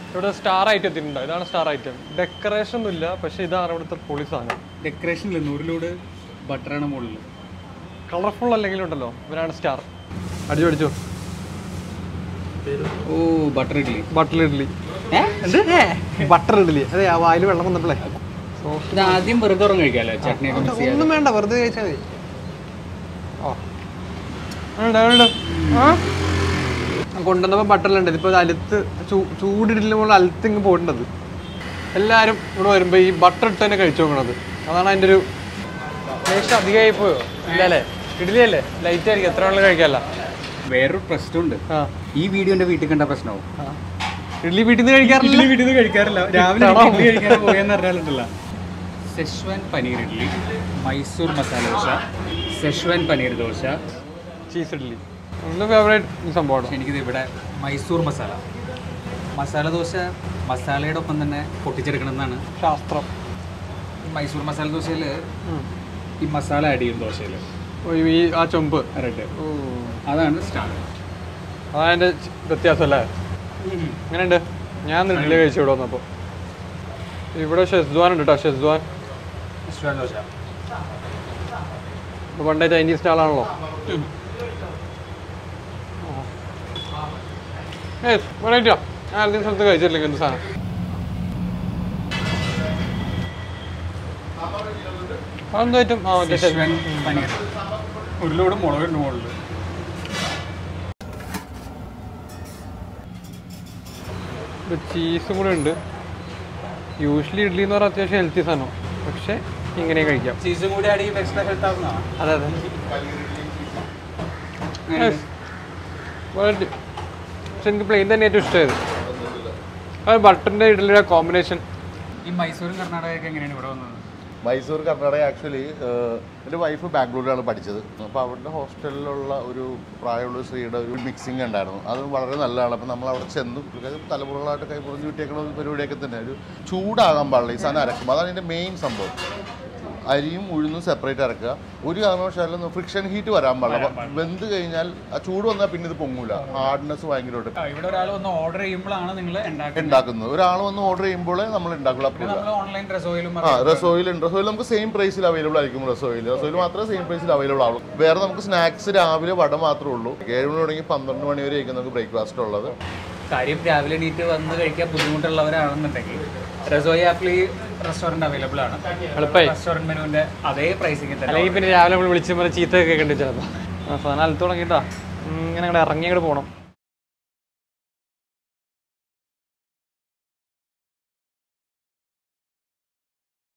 ഇവിടെ star item എത്തിയിട്ടുണ്ട് ഇതാണ് സ്റ്റാർ ഐറ്റം ഡെക്കറേഷൻ ഒന്നും ഇല്ല പക്ഷെ ഇതാണ് ഇവിടുത്തെ പൊളി സാധനം ഡെക്കറേഷനിൽ നൂറിലൂടെ ബട്ടറാണ് മുകളിൽ കളർഫുൾ അല്ലെങ്കിലും ഉണ്ടല്ലോ ഇവരാണ് സ്റ്റാർ അടിച്ചു അടിച്ചു ഓ butter idli butter idli butter idli അതെ ആ വായിൽ വെള്ളം വന്നപ്പോഴേ ഇത് ആദ്യം വെറുതെ ഉറങ്ങി കഴിക്കാമല്ലോ ചട്നിയൊക്കെ മിക്സ് ചെയ്യാം ഒന്നും വേണ്ട വെറുതെ കഴിച്ചാൽ മതി ഓ ഉണ്ട്, ഉണ്ട്. ആ? കൊണ്ടുവന്നപ്പോൾ ബട്ടറിലുണ്ട് ഇതിപ്പോൾ അലുത്ത് ചൂടിടില്ല പോലെ അലുത്ത് ഇങ്ങ് പോയിട്ടുണ്ട് എല്ലാവരും ഇവിടെ വരുമ്പോൾ ഈ ബട്ടർ ഇട്ട് തന്നെ കഴിച്ചു നോക്കണത് അതാണ് അതിൻ്റെ ഒരു ടേസ്റ്റ് അധികമായി പോയോ ഇല്ല അല്ലേ ഇഡ്ഡലി അല്ലേ ലൈറ്റ് ആയിരിക്കും എത്ര വേണമെങ്കിലും കഴിക്കാമല്ല വേറൊരു പ്രശ്നമുണ്ട് ആ ഈ വീഡിയോ എൻ്റെ വീട്ടിൽ കണ്ട പ്രശ്നമാവും ആ. ഇഡ്ഡലി വീട്ടിൽ നിന്ന് കഴിക്കാറില്ല ഇഡ്ഡലി വീട്ടിൽ നിന്ന് കഴിക്കാറില്ല രാവിലെ ആണോ? ഇഡ്ഡലി കഴിക്കാൻ പോയെന്ന് പറഞ്ഞാലുണ്ടല്ല Schezwan paneer idli Mysore masala dosa Schezwan paneer dosa cheese idli എൻ്റെ ഫേവറേറ്റ് സംഭവമാണ് പക്ഷെ എനിക്കിത് ഇവിടെ മൈസൂർ മസാല മസാല ദോശ മസാലയുടെ ഒപ്പം തന്നെ പൊട്ടിച്ചെടുക്കണമെന്നാണ് ശാസ്ത്രം ഈ മൈസൂർ മസാല ദോശയിൽ ഉം. ഈ മസാല ആഡ് ചെയ്യും ദോശയിൽ ഓ, ഈ ആ ചൊമ്പ് റെഡ് ഓ അതാണ് സ്റ്റാർ അതാണ് എൻ്റെ വ്യത്യാസം അല്ലേ എങ്ങനെയുണ്ട് ഞാൻ ഇഡ്ഡലി കഴിച്ചു ഇവിടെ വന്നപ്പോൾ ഇവിടെ ഷെസ്വാൻ ഉണ്ട് കേട്ടോ ഷെസ്വാൻ ഷെഷ്വാൻ ദോശ ഇത് പണ്ടേ ചൈനീസ് സ്റ്റാളാണല്ലോ ഏയ് വെറൈറ്റിയാ ഞാൻ ആദ്യം സ്ഥലത്ത് കഴിച്ചിട്ടില്ലെങ്കിൽ എന്ത് സാധനം അതെന്താ ഐറ്റം ആ മറ്റേ സെഷ്വാൻ പനീർ ഉരുളോട് മുളകുണ്ട് മുകളിൽ ചീസും കൂടെ ഉണ്ട് യൂഷ്വലി ഇഡ്ഡലി എന്ന് പറഞ്ഞാൽ അത്യാവശ്യം ഹെൽത്തി സാധനം പക്ഷേ ഇങ്ങനെ കഴിക്കാം ചീസും കൂടി ആഡ് ചെയ്യുമ്പോൾ എക്സ്ട്രാ ഹെൽത്ത് ആവുന്നതാണ് അതെ അതെ വെറൈറ്റി പക്ഷെ എനിക്ക് പ്ലെയിൻ തന്നെ ഏറ്റവും ഇഷ്ടമായത് അത് ബട്ടറിൻ്റെ ഇഡ്ഡലിയുടെ കോമ്പിനേഷൻ ഈ മൈസൂരും കർണാടകയൊക്കെ എങ്ങനെയാണ് ഇവിടെ വന്നത് മൈസൂർ കർണാടക ആക്ച്വലി എൻ്റെ വൈഫ് ബാംഗ്ലൂരിലാണ് പഠിച്ചത് അപ്പോൾ അവരുടെ ഹോസ്റ്റലിലുള്ള ഒരു പ്രായമുള്ള സ്ത്രീയുടെ ഒരു മിക്സിംഗ് ഉണ്ടായിരുന്നു അത് വളരെ നല്ലതാണ് അപ്പോൾ നമ്മൾ അവിടെ ചെന്നു പുള്ളിക്കാരി തലമുറകളായിട്ട് കൈപ്പുറഞ്ഞ് കിട്ടിയേക്കുന്ന ഒരു പരിപാടിയൊക്കെ തന്നെ ഒരു ചൂടാകാൻ പാടില്ല ഈ സാധനം അരക്കുമ്പോൾ അതാണ് ഇതിൻ്റെ മെയിൻ സംഭവം അരിയും ഉഴുന്നും സെപ്പറേറ്റ് അരക്കുക ഒരു കാരണവശാലും ഫ്രിക്ഷൻ ഹീറ്റ് വരാൻ പാടില്ല അപ്പോൾ വെന്ത് കഴിഞ്ഞാൽ ആ ചൂട് വന്നാൽ പിന്നെ ഇത് പൊങ്ങൂല ഹാർഡ്നെസ് ഭയങ്കരമായിട്ട് ആ, ഇവിടെ ഒരാൾ വന്ന് ഓർഡർ ചെയ്യുമ്പോഴാണ് നിങ്ങൾ ഉണ്ടാക്കുന്നത് ഉണ്ടാക്കുന്നത് ഒരാൾ വന്ന് ഓർഡർ ചെയ്യുമ്പോഴേ നമ്മൾ ഉണ്ടാക്കുള്ളൂ അപ്പോൾ നമ്മൾ ഓൺലൈൻ ഡ്രസ്സോയിലും ആ റസോയിൽ ഉണ്ട് റസോയിൽ നമുക്ക് സെയിം പ്രൈസിൽ അവൈലബിൾ ആയിരിക്കും റസോയിൽ റസോയിൽ മാത്രമേ സെയിം പ്രൈസിൽ അവൈലബിൾ ആവുള്ളൂ വേറെ നമുക്ക് സ്നാക്സ് രാവിലെ വട മാത്രമേ ഉള്ളൂ ഏഴ് മണി തുടങ്ങി പന്ത്രണ്ട് മണി വരെ ആയിരിക്കും നമുക്ക് ബ്രേക്ക്ഫാസ്റ്റ് ഉള്ളത് കാര്യം രാവിലെ എണീറ്റ് വന്ന് കഴിക്കാൻ ബുദ്ധിമുട്ടുള്ളവരാണെന്നുണ്ടെങ്കിൽ റസോയി ആപ്പിൽ ഈ റെസ്റ്റോറൻറ്റ് അവൈലബിൾ ആണ് എളുപ്പമായി റെസ്റ്റോറൻറ്റ് മെനുവിൻ്റെ അതേ പ്രൈസിങ് തന്നെ അല്ലെങ്കിൽ പിന്നെ രാവിലെ നമ്മൾ വിളിച്ച് പറഞ്ഞ ചീത്ത കേൾക്കേണ്ടി ചിലപ്പോൾ സാധനം അലത്ത് തുടങ്ങിയിട്ടാ ഇങ്ങനെ അങ്ങോട്ട് ഇറങ്ങി അങ്ങോട്ട് പോകണം